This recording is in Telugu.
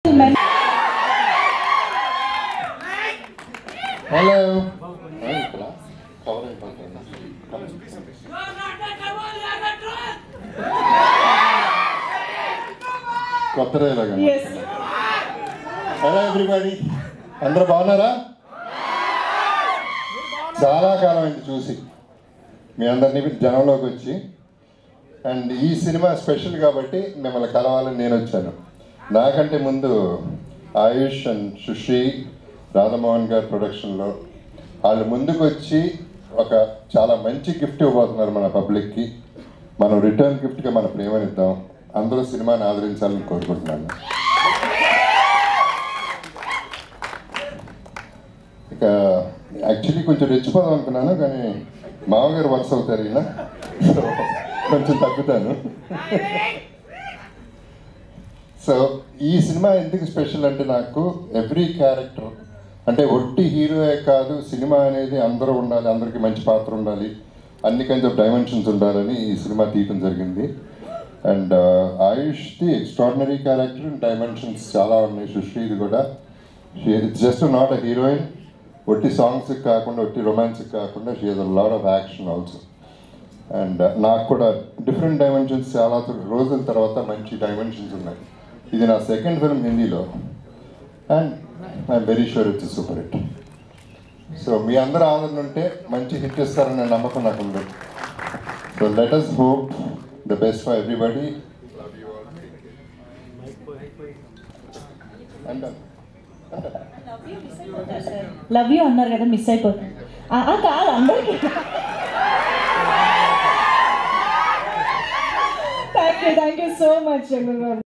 హలో ఇక్కడ కవర్ అయిపోతుంది కొత్త డైలాగ్ హలో ఎవ్రీబడి అందరూ బాగున్నారా చాలా కాలం అయింది చూసి మీ అందరినీ జనంలోకి వచ్చి అండ్ ఈ సినిమా స్పెషల్ కాబట్టి మిమ్మల్ని కలవాలని నేను వచ్చాను నాకంటే ముందు ఆయుష్ అండ్ సుశ్రీ రాధమోహన్ గారి ప్రొడక్షన్లో వాళ్ళు ముందుకు వచ్చి ఒక చాలా మంచి గిఫ్ట్ ఇవ్వబోతున్నారు మన పబ్లిక్కి మనం రిటర్న్ గిఫ్ట్గా మన ప్రేమనిద్దాం అందరూ సినిమాని ఆదరించాలని కోరుకుంటున్నాను ఇక యాక్చువల్లీ కొంచెం రెచ్చిపోదాం అనుకున్నాను కానీ మామగారు వరుస అవుతారు ఈయన సో కొంచెం తగ్గుతాను సో ఈ సినిమా ఎందుకు స్పెషల్ అంటే నాకు ఎవ్రీ క్యారెక్టర్ అంటే ఒట్టి హీరోయే కాదు సినిమా అనేది అందరూ ఉండాలి అందరికీ మంచి పాత్ర ఉండాలి అన్ని కైండ్స్ ఆఫ్ డైమెన్షన్స్ ఉండాలని ఈ సినిమా తీయటం జరిగింది అండ్ ఆయుష్ది ఎక్స్ట్రాడినరీ క్యారెక్టర్ అండ్ డైమెన్షన్స్ చాలా ఉన్నాయి సుశ్రీది కూడా it's just not a heroine ఒట్టి సాంగ్స్ కాకుండా ఒట్టి రొమాన్స్ కాకుండా she has a lot of action also and నాకు కూడా డిఫరెంట్ డైమెన్షన్స్ చాలా రోజుల తర్వాత మంచి డైమెన్షన్స్ ఉన్నాయి ఇది నా సెకండ్ ఫిల్మ్ హిందీలో and I'm very sure it's super hit so మీ అందరూ ఆదరణ ఉంటే మంచి హిట్ ఇస్తారనే నమ్మకం నాకు ఉంది so let us hope the best for everybody and love you అన్నారు కదా మిస్ అయిపోతుంది ఆ, ఆ, కాదు అందరికి thank you thank you so much